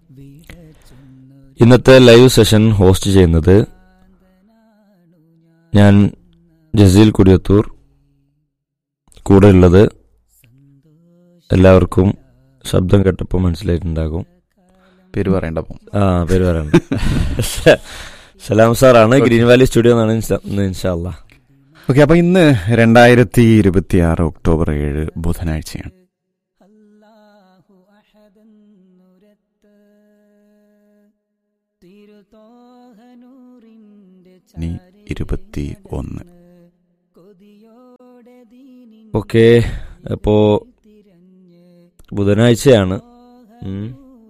ഇന്നത്തെ live session host ചെയ്യുന്നത് ഞാൻ ജസീൽ കുടിയത്തൂർ കൂടെ ഉള്ളത് എല്ലാവർക്കും ശബ്ദം കേട്ടപ്പോൾ മനസ്സിലായിട്ടുണ്ടാകും പേര് പറയണ്ടപ്പം ആ പേര് പറയണ്ട സലാം സാറാണ് ഗ്രീൻ വാലി സ്റ്റുഡിയോ എന്നാണ് ഇൻഷാ- ഇന്ന് ഇൻഷാല്ല ഓക്കെ അപ്പൊ ഇന്ന് രണ്ടായിരത്തി ഇരുപത്തി ആറ് ഒക്ടോബർ ഏഴ് ബുധനാഴ്ചയാണ് ഇനി ഇരുപത്തി ഒന്ന് ഓക്കെ അപ്പോ ബുധനാഴ്ചയാണ് ഉം.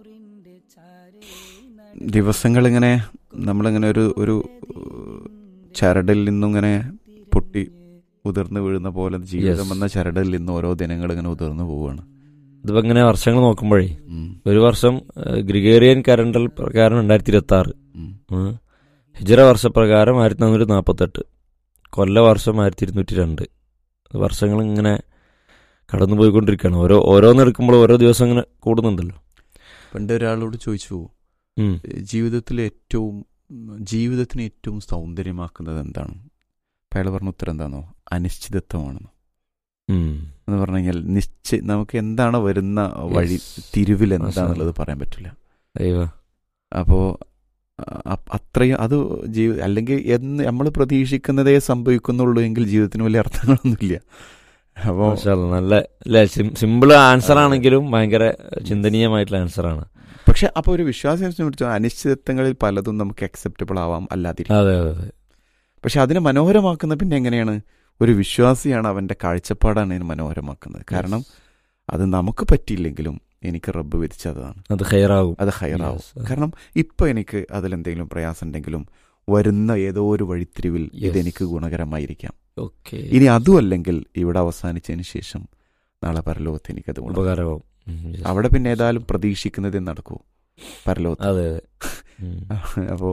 ദിവസങ്ങൾ ഇങ്ങനെ നമ്മളിങ്ങനെ ഒരു ഒരു ഏഹ്, ചരടിൽ നിന്നും ഇങ്ങനെ പൊട്ടി ഉതിർന്നു വീഴുന്ന പോലെ ജീവിതം Yes. എന്ന ചരടിൽ നിന്ന് ഓരോ ദിനങ്ങൾ ഇങ്ങനെ ഉതിർന്നു പോവുകയാണ് ഇതിപ്പോ ഇങ്ങനെ വർഷങ്ങൾ നോക്കുമ്പോഴേ ഉം, ഒരു വർഷം ഏഹ്, ഗ്രിഗേറിയൻ കലണ്ടർ പ്രകാരം രണ്ടായിരത്തി ഇരുപത്തി ആറ് ഉം. ഹിജറ വർഷപ്രകാരം ആയിരത്തി നാനൂറ്റി നാൽപ്പത്തെട്ട് കൊല്ല വർഷം ആയിരത്തി ഇരുന്നൂറ്റി രണ്ട് വർഷങ്ങൾ ഇങ്ങനെ കടന്നു പോയിക്കൊണ്ടിരിക്കുകയാണ് ഓരോ ഓരോന്നെടുക്കുമ്പോൾ ഓരോ ദിവസം ഇങ്ങനെ കൂടുന്നുണ്ടല്ലോ പണ്ട് ഒരാളോട് ചോദിച്ചു ഉം. ജീവിതത്തിലെ ഏറ്റവും ജീവിതത്തിന് ഏറ്റവും സൗന്ദര്യമാക്കുന്നത് എന്താണ് അപ്പം അയാൾ പറഞ്ഞ ഉത്തരം എന്താണോ അനിശ്ചിതത്വമാണെന്ന് ഉം. എന്ന് പറഞ്ഞു കഴിഞ്ഞാൽ നിശ്ചയ നമുക്ക് എന്താണ് വരുന്ന വഴി Yes. തിരുവിൽ മാഷാ എന്താണെന്നുള്ളത് പറയാൻ പറ്റില്ല അയ്യോ അപ്പോൾ അത്രയും അത് ജീവി അല്ലെങ്കിൽ എന്ന് നമ്മൾ പ്രതീക്ഷിക്കുന്നതേ സംഭവിക്കുന്നുള്ളൂ എങ്കിൽ ജീവിതത്തിന് വലിയ അർത്ഥങ്ങളൊന്നുമില്ല അപ്പോൾ മാഷാ അല്ലാ, നല്ല അല്ലേ സിമ്പിൾ ആൻസർ ആണെങ്കിലും ഭയങ്കര ചിന്തനീയമായിട്ടുള്ള ആൻസർ ആണ് പക്ഷെ അപ്പോൾ ഒരു വിശ്വാസം സംബന്ധിച്ച് അനിശ്ചിതത്വങ്ങളിൽ പലതും നമുക്ക് അക്സെപ്റ്റബിൾ ആവാം അല്ലാതിരിക്കും അതെ അതെ അതെ പക്ഷെ അതിനെ മനോഹരമാക്കുന്ന പിന്നെ എങ്ങനെയാണ് ഒരു വിശ്വാസിയാണ് അവന്റെ കാഴ്ചപ്പാടാണ് ഇതിനെ മനോഹരമാക്കുന്നത് കാരണം അത് നമുക്ക് പറ്റിയില്ലെങ്കിലും എനിക്ക് റബ്ബ് വിധിച്ചതാണ് അത് ഹെയറാകും അത് ഹയറാവും Yes. കാരണം ഇപ്പൊ എനിക്ക് അതിലെന്തെങ്കിലും പ്രയാസം ഉണ്ടെങ്കിലും വരുന്ന ഏതോ ഒരു വഴിത്തിരിവിൽ Yes. ഇതെനിക്ക് ഗുണകരമായിരിക്കാം ഓക്കെ ഇനി അതും അല്ലെങ്കിൽ ഇവിടെ അവസാനിച്ചതിന് ശേഷം നാളെ പരലോകത്ത് എനിക്കത് ഗുണം ഉപകാരമാവും ഉം, yes. അവിടെ പിന്നെ ഏതായാലും പ്രതീക്ഷിക്കുന്നതേ നടക്കൂ പരലോകത്ത് അതെ അതെ ഉം. അപ്പോ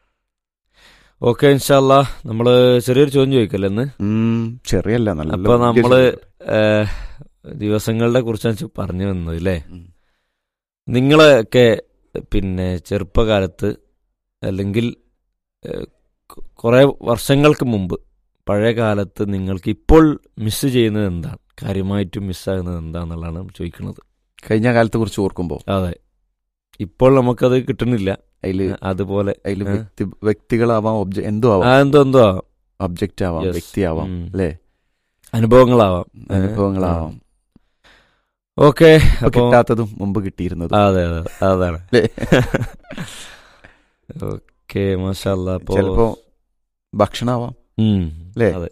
ഓക്കെ ഇൻഷാല്ല നമ്മള് ചെറിയൊരു ചോദ്യം ചോദിക്കല്ലേ ഇന്ന് ഉം, ചെറിയല്ല നല്ല അപ്പൊ വലിയ നമ്മള് ചോദ്യം. ഏഹ്, ദിവസങ്ങളുടെ കുറിച്ചാണ് ചു- പറഞ്ഞു വന്നത് അല്ലേ ഉം. നിങ്ങളൊക്കെ പിന്നെ ചെറുപ്പകാലത്ത് അല്ലെങ്കിൽ ഏഹ്, കു- കുറെ വർഷങ്ങൾക്ക് മുമ്പ് പഴയ കാലത്ത് നിങ്ങൾക്ക് ഇപ്പോൾ മിസ് ചെയ്യുന്നത് എന്താണ് കാര്യമായിട്ടും മിസ്സാകുന്നത് എന്താണെന്നുള്ളതാണ് ചോദിക്കുന്നത് കഴിഞ്ഞ കാലത്തെ കുറിച്ച് ഓർക്കുമ്പോ അതെ ഇപ്പോൾ നമുക്കത് കിട്ടുന്നില്ല അതില് അതുപോലെ അതില് ഏ? വ്യക്തി വ്യക്തികളാവാം ഒബ്ജ എന്തോ ആ, ആവാം എന്തോ എന്തോ ആവാം. ഒബ്ജക്റ്റ് ആവാം Yes. വ്യക്തിയാവാം ഉം. അല്ലേ അനുഭവങ്ങളാവാം ഏ? അനുഭവങ്ങളാവാം ഓക്കെ ഇപ്പൊ അപ്പൊ കിട്ടാത്തതും മുമ്പ് കിട്ടിയിരുന്നതും അതെ അതെ അതാണ് അല്ലേ? ഓക്കെ മാഷല്ല അപ്പോ ചിലപ്പോ ഭക്ഷണമാവാം ഉം, അല്ലേ? അതെ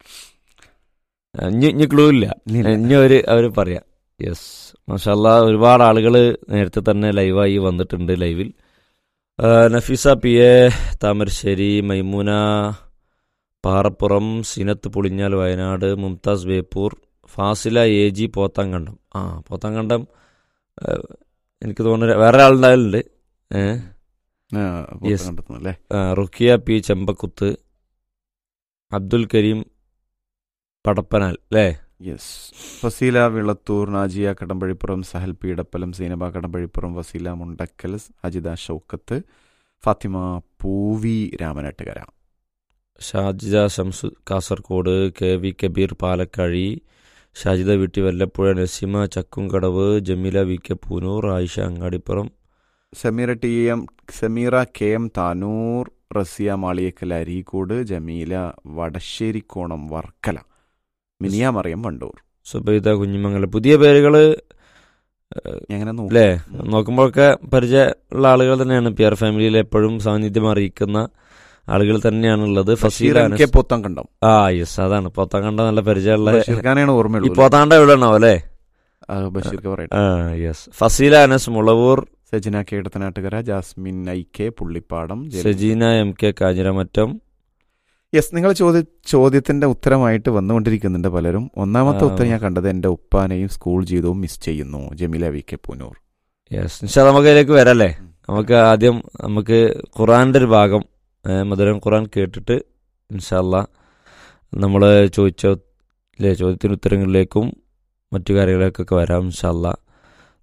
ഇനി ഇനി ക്ലൂ ഇല്ല ഇല്ല. ഇനി അവര് അവര് പറയാം യെസ് മാഷല്ല ഒരുപാട് ആളുകൾ നേരത്തെ തന്നെ ലൈവായി വന്നിട്ടുണ്ട് ലൈവിൽ ആ, Nafeesa P A Thamarassery Maimoona Parappuram Sinath Pulinjal Wayanad Mumtaz Beypore Fasila A G Pothankandam ആ പോത്താങ്കണ്ടം ആ, എനിക്ക് തോന്നുന്നു വേറെ ആളുണ്ടായാലുണ്ട് ഏഹ് ആ, പുറത്ത് Yes. കണ്ടെത്തുന്നു അല്ലേ ആ, റുക്കിയ പി ചെമ്പക്കുത്ത് അബ്ദുൽ കരീം പടപ്പനാൽ അല്ലേ yes Faseela Vilathur Najiya Kadampazhipuram Sahal Peedappalam Seenaba Kadampazhipuram Vaseela Mundakkal Ajitha Shoukath Fathima Poovi Ramanattukara Shajida Shamsu Kasaragod K V Kabeer Palakkazhi Shajida Veetti Vallappuzha Naseema Chakkumkadavu Jameela V K Poonoor Ayisha Angadipuram Sameera T M Sameera K M Tanur Rasiya Maliyakkal Areekode Jameela Vadasserikonam Varkala Miniya Mariyam Vandoor Subaida Kunhimangalam പുതിയ പേരുകള് എങ്ങനെ നോക്കും അല്ലേ നോക്കുമ്പോഴൊക്കെ പരിചയമുള്ള ആളുകൾ തന്നെയാണ് പി ആർ ഫാമിലിയിൽ എപ്പോഴും സാന്നിധ്യം അറിയിക്കുന്ന ആളുകൾ തന്നെയാണുള്ളത് ഫസീല ബഷീർ എം കെ അനസ് പോത്തങ്കണ്ടം ആ യെസ് അതാണ് പോത്താങ്കണ്ട നല്ല പരിചയമുള്ള ബഷീർ ഖാനാണ് ഈ ഓർമ്മയുള്ളൂ പോത്താണ്ട എവിടെ ഉണ്ടാവും അല്ലേ ആ, ബഷീർക്ക് പറയട്ടെ ആ yes Faseela Anas Mulavoor Sajana K Edathanattukara Jasmine I K Pullippadam J- Sajeena M K Kanjiramattam yes നിങ്ങൾ ചോദ്യ ചോദ്യത്തിന്റെ ഉത്തരമായിട്ട് വന്നുകൊണ്ടിരിക്കുന്നുണ്ട് പലരും ഒന്നാമത്തെ ആ. ഉത്തരം ഞാൻ കണ്ടത് എന്റെ ഉപ്പാനെയും സ്കൂൾ ജീവിതവും മിസ് ചെയ്യുന്നു Jameela V K Poonoor yes Nisha നമുക്ക് അതിലേക്ക് വരല്ലേ നമുക്ക് ആദ്യം നമുക്ക് ഖുറാന്റെ ഒരു ഭാഗം ഏ, മധുരം ഖുറാൻ കേട്ടിട്ട് ഇൻഷാല്ല നമ്മൾ ചോദിച്ച അല്ലേ ചോദ്യത്തിന് ഉത്തരങ്ങളിലേക്കും മറ്റു കാര്യങ്ങളിലേക്കൊക്കെ വരാം ഇൻഷാല്ല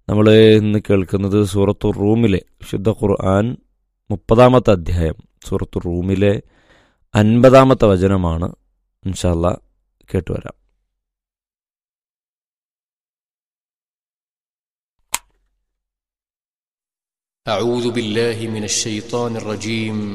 നമ്മൾ ഇന്ന് കേൾക്കുന്നത് സൂറത്തു റൂമിലെ ശുദ്ധ ഖുർആൻ മുപ്പതാമത്തെ അധ്യായം സൂറത്തു റൂമിലെ അൻപതാമത്തെ വചനമാണ് ഇൻഷാല്ല കേട്ടുവരാം أعوذ بالله من الشيطان الرجيم